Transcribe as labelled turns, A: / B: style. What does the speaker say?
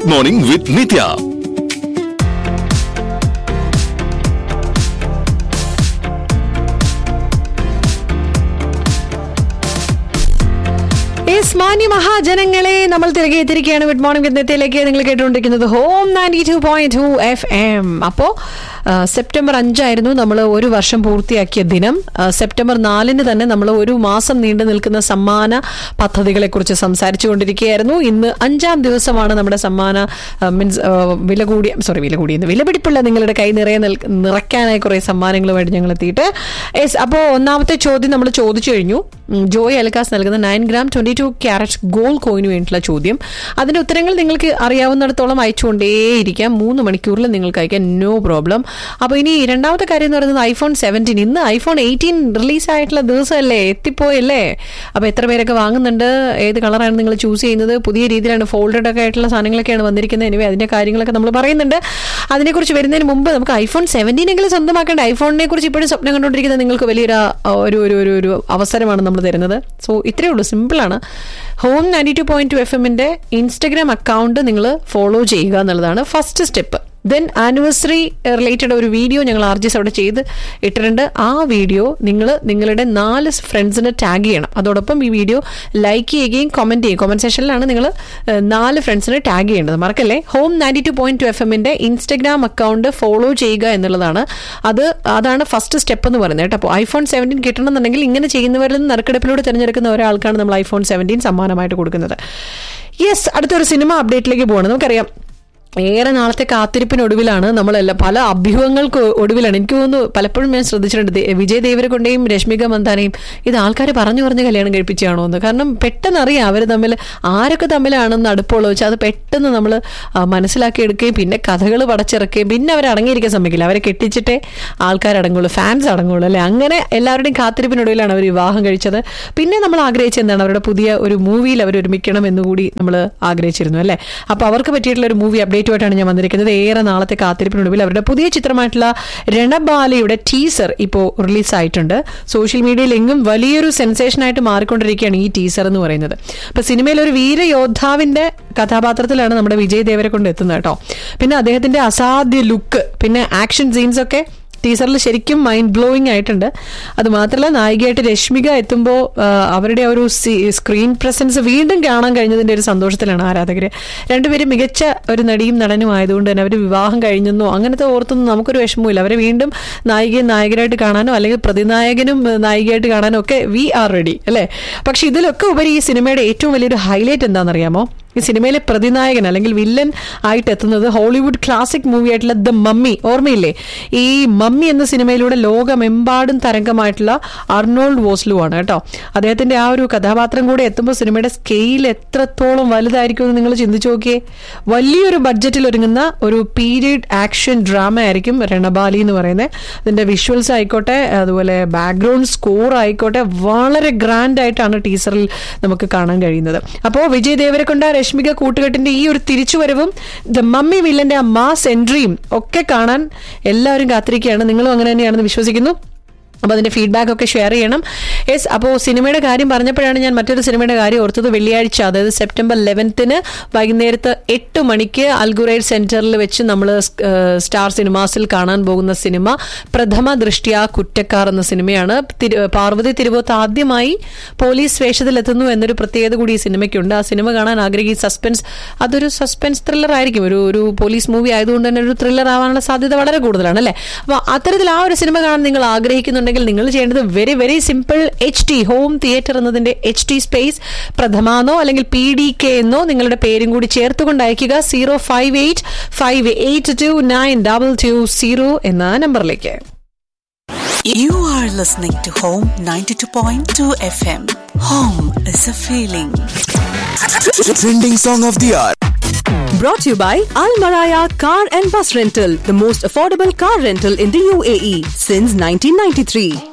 A: Morning വിത്ത് നിത്യ
B: yes മാന്യ മഹാജനങ്ങളെ നമ്മൾ തിരികെ എത്തിയിരിക്കുകയാണ് ഗുഡ് മോർണിംഗ് വിദ്യത്തിലേക്ക് നിങ്ങൾ കേട്ടുകൊണ്ടിരിക്കുന്നത് home ninety two point two F M അപ്പോ ആ, സെപ്റ്റംബർ അഞ്ചായിരുന്നു നമ്മൾ ഒരു വർഷം പൂർത്തിയാക്കിയ ദിനം ആ, സെപ്റ്റംബർ നാലിന് തന്നെ നമ്മൾ ഒരു മാസം നീണ്ടു നിൽക്കുന്ന സമ്മാന പദ്ധതികളെ കുറിച്ച് സംസാരിച്ചു കൊണ്ടിരിക്കുകയായിരുന്നു ഇന്ന് അഞ്ചാം ദിവസമാണ് നമ്മുടെ സമ്മാന മീൻസ് വില കൂടിയ സോറി വില കൂടിയ വിലപിടിപ്പുള്ള നിങ്ങളുടെ കൈ നിറയെ നിൽ- നിറയ്ക്കാനായി കുറെ സമ്മാനങ്ങളുമായിട്ട് ഞങ്ങൾ എത്തിയിട്ട് യെസ് അപ്പോൾ ഒന്നാമത്തെ ചോദ്യം നമ്മൾ ചോദിച്ചു കഴിഞ്ഞു ഉം, ജോയ് അൽക്കാസ് നൽകുന്ന nine gram twenty two carat gold കോയിന് വേണ്ടിയിട്ടുള്ള ചോദ്യം അതിന്റെ ഉത്തരങ്ങൾ നിങ്ങൾക്ക് അറിയാവുന്നിടത്തോളം അയച്ചുകൊണ്ടേയിരിക്കാം മൂന്ന് മണിക്കൂറിൽ നിങ്ങൾക്ക് അയക്കാം നോ പ്രോബ്ലം അപ്പോൾ ഇനി രണ്ടാമത്തെ കാര്യം എന്ന് പറയുന്നത് ഐഫോൺ സെവൻറ്റീൻ ഇന്ന് ഐഫോൺ എയ്റ്റീൻ റിലീസ് ആയിട്ടുള്ള ദിവസമല്ലേ എത്തിപ്പോയല്ലേ അപ്പോൾ എത്ര പേരൊക്കെ വാങ്ങുന്നുണ്ട് ഏത് കളറാണ് നിങ്ങൾ ചൂസ് ചെയ്യുന്നത് പുതിയ രീതിയിലാണ് ഫോൾഡഡ് ഒക്കെ ആയിട്ടുള്ള സാധനങ്ങളൊക്കെയാണ് വന്നിരിക്കുന്നത് എനിവേ അതിന്റെ കാര്യങ്ങളൊക്കെ നമ്മൾ പറയുന്നുണ്ട് അതിനെക്കുറിച്ച് വരുന്നതിന് മുമ്പ് നമുക്ക് ഐഫോൺ സെവൻറ്റീൻ എങ്കിലും സ്വന്തമാക്കേണ്ട ഐഫോണിനെ കുറിച്ച് ഇപ്പോഴും സ്വപ്നം കണ്ടുകൊണ്ടിരിക്കുന്ന നിങ്ങൾക്ക് വലിയൊരു ആ, ഒരു ഒരു ഒരു ഒരു അവസരമാണ് നമ്മൾ തരുന്നത് സോ ഇത്രയേ ഉള്ളൂ സിമ്പിളാണ് home ninety two point two F എമ്മിന്റെ ഇൻസ്റ്റഗ്രാം അക്കൗണ്ട് നിങ്ങൾ ഫോളോ ചെയ്യുക എന്നുള്ളതാണ് first step then anniversary related ഒരു വീഡിയോ ഞങ്ങൾ ആർജിസ് അവിടെ ചെയ്ത് ഇട്ടിട്ടുണ്ട് ആ വീഡിയോ നിങ്ങൾ നിങ്ങളുടെ നാല് ഫ്രണ്ട്സിനെ ടാഗ് ചെയ്യണം അതോടൊപ്പം ഈ വീഡിയോ ലൈക്ക് ചെയ്യുകയും കമന്റ് ചെയ്യും കമന്റ് സെഷനിലാണ് നിങ്ങൾ നാല് ഫ്രണ്ട്സിനെ ടാഗ് ചെയ്യേണ്ടത് മറക്കല്ലേ home ninety two point two F എമ്മിന്റെ ഇൻസ്റ്റഗ്രാം അക്കൗണ്ട് ഫോളോ ചെയ്യുക എന്നുള്ളതാണ് അത് അതാണ് ഫസ്റ്റ് സ്റ്റെപ്പ് എന്ന് പറയുന്നത് കേട്ടോ അപ്പോൾ ഐഫോൺ സെവൻറ്റീൻ കിട്ടണമെന്നുണ്ടെങ്കിൽ ഇങ്ങനെ ചെയ്യുന്നവരിൽ നിന്ന് നറുക്കെടുപ്പിലൂടെ തിരഞ്ഞെടുക്കുന്ന ഒരാൾക്കാണ് നമ്മൾ ഐഫോൺ സെവൻറ്റീൻ സമ്മാനമായിട്ട് കൊടുക്കുന്നത് യെസ് അടുത്തൊരു സിനിമ അപ്ഡേറ്റിലേക്ക് പോകണം നമുക്കറിയാം ഏറെ നാളത്തെ കാത്തിരിപ്പിനൊടുവിലാണ് നമ്മളെല്ലാം പല അഭ്യൂഹങ്ങൾക്ക് ഒടുവിലാണ് എനിക്ക് തോന്നുന്നു പലപ്പോഴും ഞാൻ ശ്രദ്ധിച്ചിട്ടുണ്ട് ദേ- വിജയ് ദേവരകൊണ്ടയും രശ്മിക മന്ദാനയും ഇത് ആൾക്കാർ പറഞ്ഞു പറഞ്ഞ് കല്യാണം കഴിപ്പിച്ചാണോ എന്ന് കാരണം പെട്ടെന്ന് അറിയാം അവർ തമ്മിൽ ആരൊക്കെ തമ്മിലാണെന്ന് അടുപ്പമുള്ളത് വെച്ചാൽ അത് പെട്ടെന്ന് നമ്മൾ മനസ്സിലാക്കി എടുക്കുകയും പിന്നെ കഥകൾ പടച്ചിറക്കുകയും പിന്നെ അവർ അടങ്ങിയിരിക്കാൻ സമ്മതിക്കില്ല അവരെ കെട്ടിച്ചിട്ടേ ആൾക്കാർ അടങ്ങുള്ളൂ ഫാൻസ് അടങ്ങുള്ളൂ അല്ലെ അങ്ങനെ എല്ലാവരുടെയും കാത്തിരിപ്പിനൊടുവിലാണ് അവർ വിവാഹം കഴിച്ചത് പിന്നെ നമ്മൾ ആഗ്രഹിച്ചത് എന്താണ് അവരുടെ പുതിയ ഒരു മൂവിയിൽ അവർ ഒരുമിക്കണം എന്നുകൂടി നമ്മൾ ആഗ്രഹിച്ചിരുന്നു അല്ലേ അപ്പൊ അവർക്ക് പറ്റിയിട്ടുള്ള ഒരു മൂവി അപ്ഡേറ്റുമായിട്ടാണ് ഞാൻ വന്നിരിക്കുന്നത് ഏറെ നാളത്തെ കാത്തിരിപ്പിനൊടുവിൽ അവരുടെ പുതിയ ചിത്രമായിട്ടുള്ള രണബാലയുടെ ടീസർ ഇപ്പോൾ റിലീസ് ആയിട്ടുണ്ട് സോഷ്യൽ മീഡിയയിൽ എങ്ങും വലിയൊരു സെൻസേഷനായിട്ട് മാറിക്കൊണ്ടിരിക്കുകയാണ് ഈ ടീസർ എന്ന് പറയുന്നത് അപ്പൊ സിനിമയിൽ ഒരു വീരയോദ്ധാവിന്റെ കഥാപാത്രത്തിലാണ് നമ്മുടെ വിജയ് ദേവരെ കൊണ്ട് എത്തുന്നത് കേട്ടോ പിന്നെ അദ്ദേഹത്തിന്റെ അസാധ്യ ലുക്ക് പിന്നെ ആക്ഷൻ സീൻസ് ഒക്കെ ടീസറിൽ ശരിക്കും മൈൻഡ് ബ്ലോയിങ് ആയിട്ടുണ്ട് അത് മാത്രമല്ല നായികയായിട്ട് രശ്മിക എത്തുമ്പോൾ അവരുടെ ആ ഒരു സ്ക്രീൻ പ്രസൻസ് വീണ്ടും കാണാൻ കഴിഞ്ഞതിന്റെ ഒരു സന്തോഷത്തിലാണ് ആരാധകര് രണ്ടുപേരും മികച്ച ഒരു നടിയും നടനും ആയതുകൊണ്ട് തന്നെ അവർ വിവാഹം കഴിഞ്ഞെന്നോ അങ്ങനത്തെ ഓർത്തൊന്നും നമുക്കൊരു വിഷമമില്ല അവരെ വീണ്ടും നായികയും നായകരായിട്ട് കാണാനോ അല്ലെങ്കിൽ പ്രതിനായകനും ഏഹ്, നായികയായിട്ട് കാണാനോ ഒക്കെ വി ആർ റെഡി അല്ലേ പക്ഷെ ഇതിലൊക്കെ ഉപരി ഈ സിനിമയുടെ ഏറ്റവും വലിയൊരു ഹൈലൈറ്റ് എന്താണെന്നറിയാമോ ഈ സിനിമയിലെ പ്രതിനായകൻ അല്ലെങ്കിൽ വില്ലൻ ആയിട്ട് എത്തുന്നത് ഹോളിവുഡ് ക്ലാസിക് മൂവി ആയിട്ടുള്ള ദ മമ്മി ഓർമ്മയില്ലേ ഈ മമ്മി എന്ന സിനിമയിലൂടെ ലോകമെമ്പാടും തരംഗമായിട്ടുള്ള അർണോൾഡ് വോസ്ലു ആണ് കേട്ടോ അദ്ദേഹത്തിന്റെ ആ ഒരു കഥാപാത്രം കൂടെ എത്തുമ്പോൾ സിനിമയുടെ സ്കെയിൽ എത്രത്തോളം വലുതായിരിക്കും എന്ന് നിങ്ങൾ ചിന്തിച്ചു നോക്കിയേ വലിയൊരു ബഡ്ജറ്റിൽ ഒരുങ്ങുന്ന ഒരു പീരീഡ് ആക്ഷൻ ഡ്രാമ ആയിരിക്കും രണബാലി എന്ന് പറയുന്നത് അതിന്റെ വിഷ്വൽസ് ആയിക്കോട്ടെ അതുപോലെ ബാക്ക്ഗ്രൗണ്ട് സ്കോർ ആയിക്കോട്ടെ വളരെ ഗ്രാൻഡ് ആയിട്ടാണ് ടീസറിൽ നമുക്ക് കാണാൻ കഴിയുന്നത് അപ്പോൾ വിജയ് ദേവരക്കൊണ്ട രശ്മിക കൂട്ടുകെട്ടിന്റെ ഈ ഒരു തിരിച്ചുവരവും ദ മമ്മി വില്ലന്റെ ആ മാസ് എൻട്രിയും ഒക്കെ കാണാൻ എല്ലാവരും കാത്തിരിക്കുകയാണ് നിങ്ങളും അങ്ങനെ തന്നെയാണെന്ന് വിശ്വസിക്കുന്നു അപ്പോൾ അതിന്റെ ഫീഡ്ബാക്ക് ഒക്കെ ഷെയർ ചെയ്യണം യെസ് അപ്പോൾ സിനിമയുടെ കാര്യം പറഞ്ഞപ്പോഴാണ് ഞാൻ മറ്റൊരു സിനിമയുടെ കാര്യം ഓർത്തത് വെള്ളിയാഴ്ച അതായത് സെപ്റ്റംബർ ലെവൻത്തിന് വൈകുന്നേരത്ത് എട്ട് മണിക്ക് അൽഗുറൈഡ് സെന്ററിൽ വെച്ച് നമ്മൾ സ്റ്റാർ സിനിമാസിൽ കാണാൻ പോകുന്ന സിനിമ പ്രഥമ ദൃഷ്ടിയ കുറ്റക്കാർ എന്ന സിനിമയാണ് തിരു- പാർവതി തിരുവോത്ത് ആദ്യമായി പോലീസ് വേഷത്തിലെത്തുന്നു എന്നൊരു പ്രത്യേകത കൂടി ഈ സിനിമയ്ക്കുണ്ട് ആ സിനിമ കാണാൻ ആഗ്രഹിക്കുന്ന സസ്പെൻസ് അതൊരു സസ്പെൻസ് ത്രില്ലർ ആയിരിക്കും ഒരു ഒരു പോലീസ് മൂവി ആയതുകൊണ്ട് തന്നെ ഒരു ത്രില്ലർ ആവാനുള്ള സാധ്യത വളരെ കൂടുതലാണ് അല്ലേ അപ്പോൾ അത്തരത്തിൽ ആ ഒരു സിനിമ കാണാൻ നിങ്ങൾ ആഗ്രഹിക്കുന്നുണ്ടെങ്കിൽ നിങ്ങൾ ചെയ്യേണ്ടത് very very simple H T home theatre എന്നതിന്റെ എച്ച് ടി സ്പേസ് പ്രഥമാന്നോ അല്ലെങ്കിൽ പി ഡി കെ എന്നോ നിങ്ങളുടെ പേരും കൂടി ചേർത്തുകൊണ്ട് അയക്കുക zero five eight five eight two nine double two zero എന്ന നമ്പറിലേക്ക്
C: You are listening to Home 92.2 FM. Home is a feeling.
A: Trending song of the hour.
D: Brought to you by Al Maraya Car and Bus Rental, the most affordable car rental in the UAE since 1993.